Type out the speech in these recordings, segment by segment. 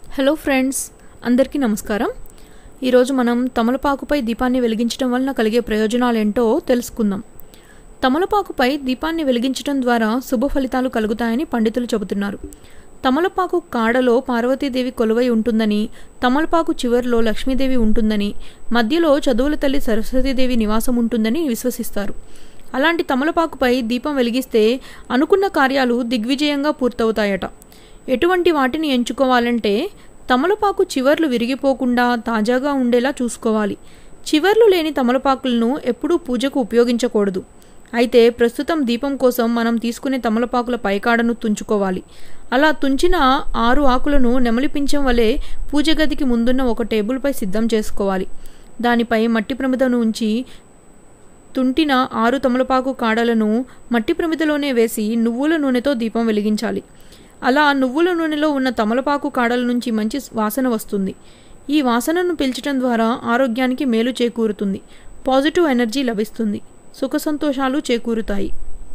hello friends అందరికీ నమస్కారం ఈరోజు మనం తమలపాకుపై దీపాన్ని వెలిగించడం వలన కలిగే ప్రయోజనాలేంటో తెలుసుకుందాం తమలపాకుపై దీపాన్ని వెలిగించడం ద్వారా శుభ ఫలితాలు కలుగుతాయని పండితులు చెబుతున్నారు తమలపాకు కాడలో పార్వతీదేవి కొలువై ఉంటుందని తమలపాకు చివరిలో లక్ష్మీదేవి ఉంటుందని మధ్యలో చదువుల తల్లి సరస్వతీదేవి నివాసం ఉంటుందని విశ్వసిస్తారు అలాంటి తమలపాకుపై దీపం వెలిగిస్తే అనుకున్న కార్యాలు దిగ్విజయంగా పూర్తవుతాయట ఎటువంటి వాటిని ఎంచుకోవాలంటే తమలపాకు చివర్లు విరిగిపోకుండా తాజాగా ఉండేలా చూసుకోవాలి చివర్లు లేని తమలపాకులను ఎప్పుడూ పూజకు ఉపయోగించకూడదు అయితే ప్రస్తుతం దీపం కోసం మనం తీసుకునే తమలపాకుల పైకాడను తుంచుకోవాలి అలా తుంచిన ఆరు ఆకులను నెమలిపించం వలె పూజ గదికి ముందున్న ఒక టేబుల్పై సిద్ధం చేసుకోవాలి దానిపై మట్టి ప్రమిదను ఉంచి తుంటిన ఆరు తమలపాకు కాడలను మట్టి ప్రమిదలోనే వేసి నువ్వుల నూనెతో దీపం వెలిగించాలి అలా నువ్వుల నూనెలో ఉన్న తమలపాకు కాడల నుంచి మంచి వాసన వస్తుంది ఈ వాసనను పీల్చడం ద్వారా ఆరోగ్యానికి మేలు చేకూరుతుంది పాజిటివ్ ఎనర్జీ లభిస్తుంది సుఖ సంతోషాలు చేకూరుతాయి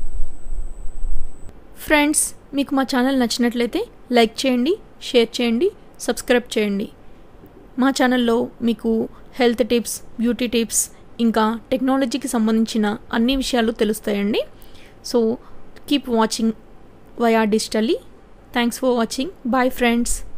ఫ్రెండ్స్ మీకు మా ఛానల్ నచ్చినట్లయితే లైక్ చేయండి షేర్ చేయండి సబ్స్క్రైబ్ చేయండి మా ఛానల్లో మీకు హెల్త్ టిప్స్ బ్యూటీ టిప్స్ ఇంకా టెక్నాలజీకి సంబంధించిన అన్ని విషయాలు తెలుస్తాయండి so keep watching via digitally thanks for watching bye friends